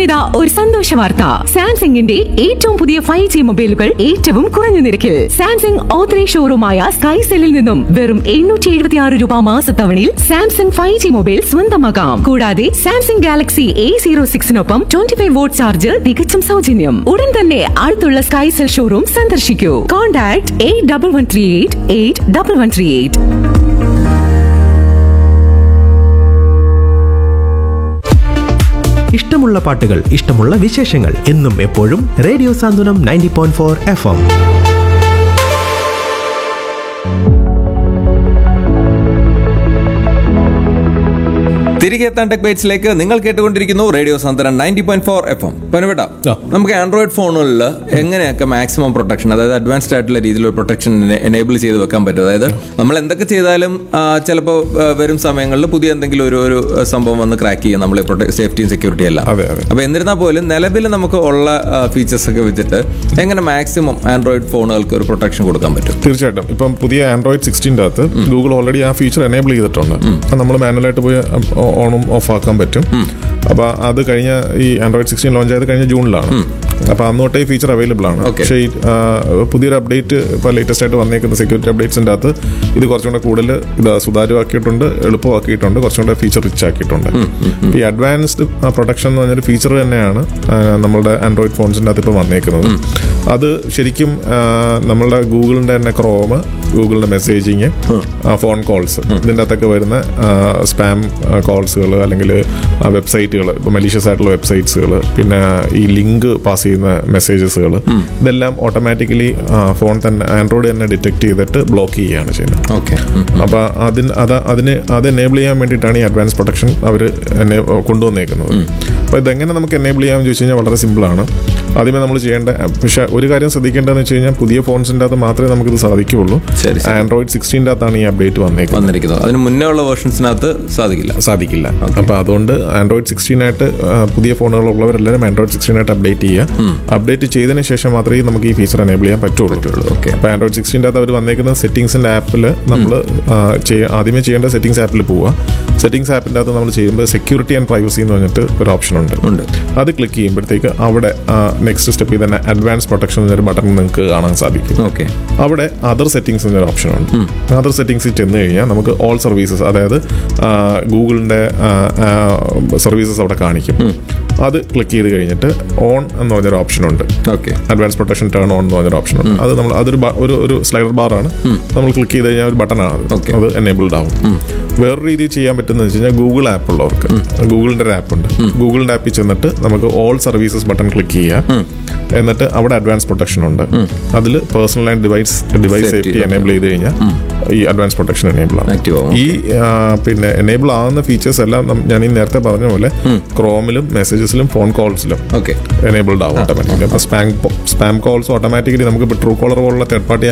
ഇനിതാ ഒരു സന്തോഷ വാർത്ത സാംസങ്ങിന്റെ ഏറ്റവും പുതിയ ഫൈവ് ജി മൊബൈലുകൾ ഏറ്റവും കുറഞ്ഞ നിരക്കിൽ സാംസങ് ഓത്തറൈസ് ഷോറൂമായ സ്കൈ സെല്ലിൽ നിന്നും വെറും എണ്ണൂറ്റി എഴുപത്തി ആറ് രൂപ മാസത്തവണയിൽ സാംസങ് ഫൈവ് ജി മൊബൈൽ സ്വന്തമാക്കാം കൂടാതെ സാംസങ് ഗാലക്സി എ സീറോ സിക്സിനൊപ്പം ട്വന്റി ഫൈവ് വോട്ട് ചാർജ് തികച്ചും സൗജന്യം ഉടൻ തന്നെ അടുത്തുള്ള സ്കൈ സെൽ ഷോറൂം സന്ദർശിക്കൂ contact eight double one three eight eight double one three eight ഇഷ്ടമുള്ള പാട്ടുകൾ ഇഷ്ടമുള്ള വിശേഷങ്ങൾ എന്നും എപ്പോഴും radio Santhwanam ninety point four F M തിരികെ എത്താൻ ടെക് ബൈറ്റ്സിലേക്ക് നിങ്ങൾ കേട്ടുകൊണ്ടിരിക്കുന്നു radio Santhwanam ninety point four F M പനുവേട്ട നമുക്ക് ആൻഡ്രോയിഡ് ഫോണുകളിൽ എങ്ങനെയൊക്കെ മാക്സിമം പ്രൊട്ടക്ഷൻ അതായത് അഡ്വാൻസ്ഡ് ആയിട്ടുള്ള രീതിയിൽ ഒരു പ്രൊട്ടക്ഷൻ എനേബിൾ ചെയ്ത് വെക്കാൻ പറ്റും അതായത് നമ്മൾ എന്തൊക്കെ ചെയ്താലും ചിലപ്പോൾ വരും സമയങ്ങളിൽ പുതിയ എന്തെങ്കിലും ഒരു ഒരു സംഭവം വന്ന് ക്രാക്ക് ചെയ്യും നമ്മൾ സേഫ്റ്റിയും സെക്യൂരിറ്റി എല്ലാം അതെ, അതെ. അപ്പൊ എന്നിരുന്നാൽ പോലും നിലവിൽ നമുക്ക് ഉള്ള ഫീച്ചേഴ്സ് ഒക്കെ വെച്ചിട്ട് എങ്ങനെ മാക്സിമം ആൻഡ്രോയിഡ് ഫോണുകൾക്ക് ഒരു പ്രൊട്ടക്ഷൻ കൊടുക്കാൻ പറ്റും തീർച്ചയായിട്ടും ഇപ്പം പുതിയ ആൻഡ്രോയിഡ് സിക്സ്റ്റീൻ്റെ അകത്ത് ഗൂഗിൾ ഓൾറെഡി ആ ഫീച്ചർ എനേബിൾ ചെയ്തിട്ടുണ്ട് അത് നമ്മൾ മാനുവലായിട്ട് പോയി ഓണും ഓഫ് ആക്കാൻ പറ്റും അപ്പോൾ അത് കഴിഞ്ഞ ഈ ആൻഡ്രോയിഡ് സിക്സ്റ്റീൻ ലോഞ്ച് ആയത് കഴിഞ്ഞ ജൂണിലാണ് അപ്പോൾ അന്ന് തൊട്ടേ ഈ ഫീച്ചർ അവൈലബിൾ ആണ് Okay. പക്ഷേ ഈ ആ, പുതിയൊരു അപ്ഡേറ്റ് ഇപ്പോൾ ലേറ്റസ്റ്റ് ആയിട്ട് വന്നേക്കുന്ന സെക്യൂരിറ്റി അപ്ഡേറ്റ്സിൻ്റെ അകത്ത് ഇത് കുറച്ചും കൂടെ കൂടുതൽ ഇത് സുതാര്യമാക്കിയിട്ടുണ്ട് എളുപ്പമാക്കിയിട്ടുണ്ട് കുറച്ചും കൂടെ ഫീച്ചർ റിച്ച് ആക്കിയിട്ടുണ്ട് ഈ അഡ്വാൻസ്ഡ് പ്രൊട്ടക്ഷൻ എന്ന് പറഞ്ഞൊരു ഫീച്ചർ തന്നെയാണ് ആ, നമ്മളുടെ ആൻഡ്രോയിഡ് ഫോൺസിൻ്റെ അകത്ത് ഇപ്പോൾ വന്നേക്കുന്നത് അത് ശരിക്കും ആ, നമ്മളുടെ ഗൂഗിളിൻ്റെ തന്നെ ക്രോമ് ഗൂഗിളിൻ്റെ മെസ്സേജിങ് ഫോൺ കോൾസ് ഇതിൻ്റെ അകത്തൊക്കെ വരുന്ന സ്പാം കോൾസുകൾ അല്ലെങ്കിൽ വെബ്സൈറ്റുകൾ ഇപ്പോൾ മലീഷ്യസ് ആയിട്ടുള്ള വെബ്സൈറ്റ്സുകൾ പിന്നെ ഈ ലിങ്ക് പാസ് ചെയ്യുന്ന മെസ്സേജസുകൾ ഇതെല്ലാം ഓട്ടോമാറ്റിക്കലി ഫോൺ തന്നെ ആൻഡ്രോയിഡ് തന്നെ ഡിറ്റക്ട് ചെയ്തിട്ട് ബ്ലോക്ക് ചെയ്യുകയാണ് ചെയ്യുന്നത് ഓക്കെ അപ്പോൾ അതിന് അത് അതിന് അത് എനേബിൾ ചെയ്യാൻ വേണ്ടിയിട്ടാണ് ഈ അഡ്വാൻസ് പ്രൊട്ടക്ഷൻ അവർ കൊണ്ടുവന്നേക്കുന്നത് അപ്പോൾ ഇതെങ്ങനെ നമുക്ക് എനേബിൾ ചെയ്യാമെന്ന് ചോദിച്ചു കഴിഞ്ഞാൽ വളരെ സിമ്പിളാണ് ആദ്യമേ നമ്മൾ ചെയ്യേണ്ട പക്ഷേ ഒരു കാര്യം ശ്രദ്ധിക്കേണ്ടതെന്ന് വെച്ച് കഴിഞ്ഞാൽ പുതിയ ഫോൺസിൻ്റെ അകത്ത് മാത്രമേ നമുക്കിത് സാധിക്കുകയുള്ളൂ ശരി, ശരി. ആൻഡ്രോയിഡ് സിക്സ്റ്റീൻ്റെ അകത്താണ് ഈ അപ്ഡേറ്റ് വന്നേക്കുന്നത് വന്നിരിക്കുന്നത് അതിന് മുന്നേ ഉള്ള വേർഷൻസിനകത്ത് സാധിക്കില്ല സാധിക്കില്ല അപ്പോൾ അതുകൊണ്ട് ആൻഡ്രോയിഡ് സിക്സ്റ്റീൻ ആയിട്ട് ആ, പുതിയ ഫോണുകളുള്ളവരെല്ലാവരും ആൻഡ്രോയിഡ് സിക്സ്റ്റീൻ ആയിട്ട് അപ്ഡേറ്റ് ചെയ്യുക അപ്ഡേറ്റ് ചെയ്തതിന് ശേഷം മാത്രമേ നമുക്ക് ഈ ഫീച്ചർ എനേബിൾ ചെയ്യാൻ പറ്റുള്ളൂ Okay. അപ്പോൾ ആൻഡ്രോയിഡ് സിക്സ്റ്റീൻ്റെ അകത്ത് അവർ വന്നേക്കുന്ന സെറ്റിംഗ്സിൻ്റെ ആപ്പിൽ നമ്മൾ ആദ്യമേ ചെയ്യേണ്ട സെറ്റിംഗ്സ് ആപ്പിൽ പോവുക സെറ്റിംഗ്സ് ആപ്പിൻ്റെ അകത്ത് നമ്മൾ ചെയ്യുമ്പോൾ സെക്യൂരിറ്റി ആൻഡ് പ്രൈവസി എന്ന് പറഞ്ഞിട്ട് ഒരു ഓപ്ഷൻ ഉണ്ട് ഉണ്ട്. അത് ക്ലിക്ക് ചെയ്യുമ്പോഴത്തേക്ക് അവിടെ നെക്സ്റ്റ് സ്റ്റെപ്പിൽ തന്നെ അഡ്വാൻസ് പ്രൊട്ടക്ഷൻ എന്നൊരു ബട്ടൺ നിങ്ങൾക്ക് കാണാൻ സാധിക്കും ഓക്കെ അവിടെ അതർ സെറ്റിംഗ്സ് എന്നൊരു ഓപ്ഷൻ ഉണ്ട് അതർ സെറ്റിംഗ്സിൽ ചെന്ന് കഴിഞ്ഞാൽ നമുക്ക് ഓൾ സർവീസസ് അതായത് ഗൂഗിളിൻ്റെ സർവീസസ് അവിടെ കാണിക്കും അത് ക്ലിക്ക് ചെയ്ത് കഴിഞ്ഞിട്ട് ഓൺ എന്ന് പറഞ്ഞൊരു ഓപ്ഷൻ ഉണ്ട് okay advance protection turn on എന്ന് പറഞ്ഞൊരു ഓപ്ഷൻ ഉണ്ട് അത് നമ്മൾ അതൊരു ബ- ഒരു ഒരു സ്ലൈഡർ ബാറാണ് നമ്മൾ ക്ലിക്ക് ചെയ്ത് കഴിഞ്ഞാൽ ഒരു ബട്ടണാണ് അത് Okay. അത് എനേബിൾഡ് ആവും വേറൊരു രീതിയിൽ ചെയ്യാൻ പറ്റുന്നത് വെച്ച് കഴിഞ്ഞാൽ ഗൂഗിൾ ആപ്പ് ഉള്ളവർക്ക് ഗൂഗിളിന്റെ ഒരു ആപ്പ് ഉണ്ട് ഗൂഗിളിന്റെ ആപ്പിൽ ചെന്നിട്ട് നമുക്ക് ഓൾ സർവീസസ് ബട്ടൺ ക്ലിക്ക് ചെയ്യാം എന്നിട്ട് അവിടെ അഡ്വാൻസ് പ്രൊട്ടക്ഷൻ ഉണ്ട് അതിൽ personal and device device Safety, safety okay. Enable ചെയ്ത് കഴിഞ്ഞാൽ ഈ അഡ്വാൻസ് പ്രൊട്ടക്ഷൻ എനേബിൾ ആണ് Active ആവും. ഈ ആ, പിന്നെ എനേബിൾ ആവുന്ന ഫീച്ചേഴ്സ് എല്ലാം നം- ഞാൻ ഈ നേരത്തെ പറഞ്ഞ പോലെ ക്രോമിലും മെസ്സേജസിലും ഫോൺ കോൾസിലും ഓക്കെ എനേബിൾഡ് ആവും ഓട്ടോമാറ്റിക്കലി അപ്പോൾ സ്പാം സ്പാം കോൾസ് ഓട്ടോമാറ്റിക്കലി നമുക്ക് ഇപ്പോൾ ട്രൂ കോളർ പോലുള്ള തേർഡ് പാർട്ടി